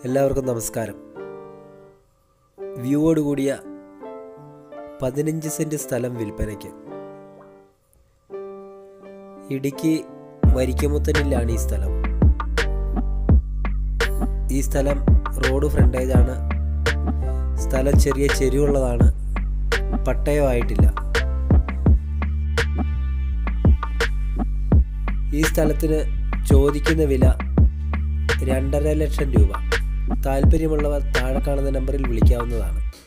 എല്ലാവർക്കും നമസ്കാരം വ്യൂവോട് കൂടിയ പതിനഞ്ച് സെൻറ്റ് സ്ഥലം വിൽപ്പനയ്ക്ക് ഇടുക്കി വരിക്കമുത്തനിലാണ് ഈ സ്ഥലം ഈ സ്ഥലം റോഡ് ഫ്രണ്ടേജാണ് സ്ഥലം ചെറിയ ചെരിവുള്ളതാണ് പട്ടയമായിട്ടില്ല ഈ സ്ഥലത്തിന് ചോദിക്കുന്ന വില രണ്ടര ലക്ഷം രൂപ താല്പര്യമുള്ളവർ താഴെ കാണുന്ന നമ്പറിൽ വിളിക്കാവുന്നതാണ്